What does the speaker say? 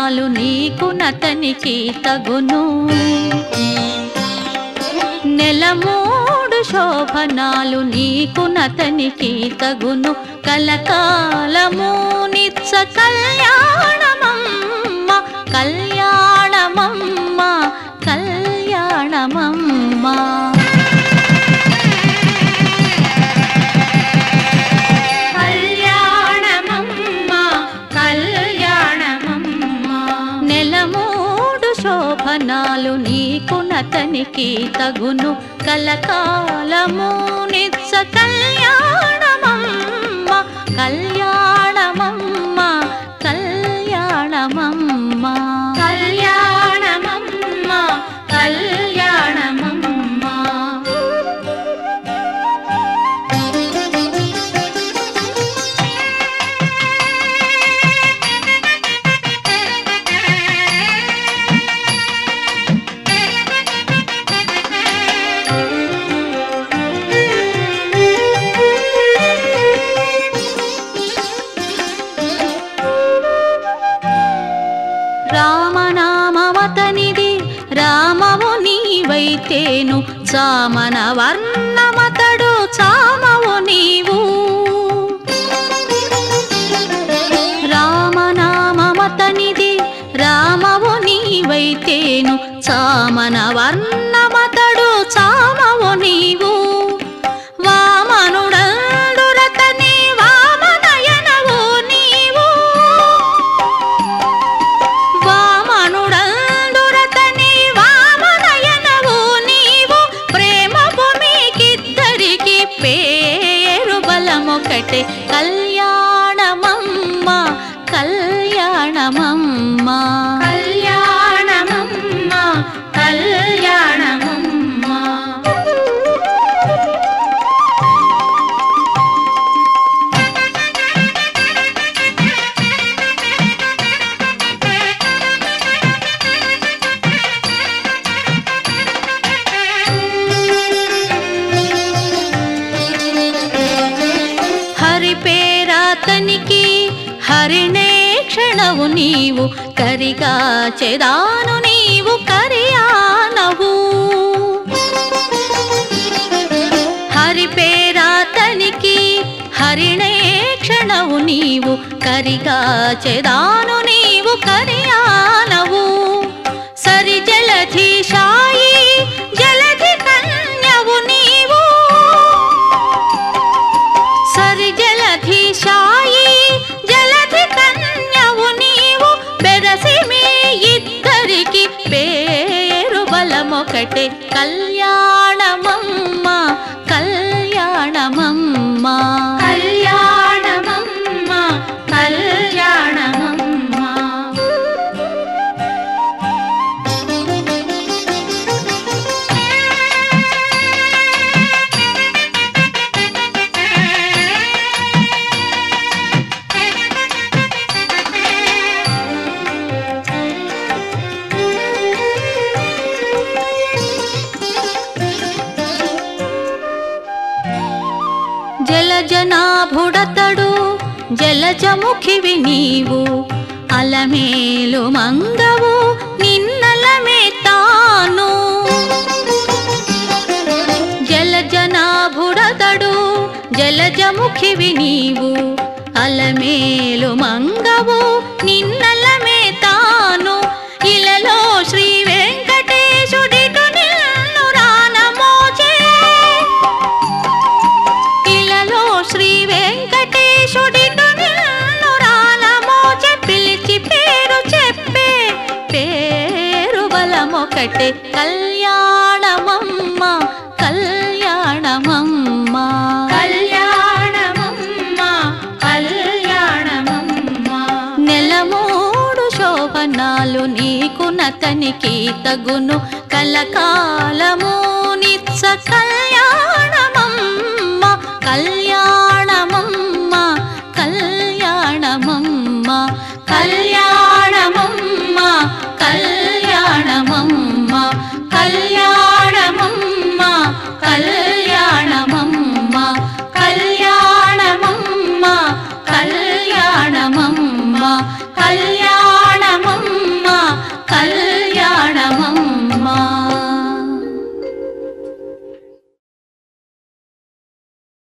శోభనాలు నీకు నతనికి తగును నెల మూడు శోభనాలు నీకు నతనికి తగును కలకాలము నిత్స కళ్యాణమమ్మ కళ్యాణమమ్మ కళ్యాణమమ్మ కళ్యాణమమ్మ కళ్యాణమమ్మ నెల మూడు శోభనాలు నీకు నతనికి తగును కలకాలము నిత్స కళ్యాణమమ్మ కళ్యాణమమ్మ కళ్యాణమమ్మ కళ్యాణమమ్మ కళ్యాణమమ్మ రామనామమతనిది రామము నీవైతేను చామన వర్ణమతడు చామవు నీవు రామనామమతనిది రామవు నీవైతేను చామన వర్ణమతడు చామవు నీవు వామనుడందురతని వామనయనవు నీవు వామనుడందురతని వామనయనవు నీవు ప్రేమ భూమికిద్దరికి పేరు బలమొకటే కళ్యాణమమ్మ కళ్యాణమమ్మ కళ్యాణమమ్మ కళ్యాణమమ్మ హరి పేరాతనికి హరిణే క్షణవు నీవు కరిగా చెదాను నీవు కరియానవు హరి పేరాతనికి హరిణే క్షణవు నీవు కరిగా చెదాను నీవు కరియానవు సరి జలధి షాయి జలధి కన్యవు నీవు సరి జలధి షాయి జలధి కన్యవు నీవు బెరసి మీ ఇద్దరికి పేరు బలమొకటే కళ్యాణమమ్మ కళ్యాణమమ్మ కళ్యాణమమ్మ కళ్యాణమమ్మ జలజనాభుడతడు జలజముఖివి నీవు అలమేలు మంగవు నిన్నలమే తాను జలజనాభుడతడు జలజముఖివి నీవు అలమేలు మంగవు నిన్నలమే తాను ఇలలో శ్రీ వెంకటేశుడిటు నిన్ను రానమోచే ఇలలో శ్రీ వెంకటేశుడిటు నిన్ను రానమోచే పిలిచి పేరు చెప్పే పేరు బలమొకటే కళ్యాణమమ్మ కళ్యాణమమ్మ కళ్యాణమమ్మ కళ్యాణమమ్మ నెల మూడు శోభనాలు నీకు నతనికి తగును కలకాలము నిత్స కళ్యాణమమ్మ కళ్యాణమమ్మ కళ్యాణమమ్మ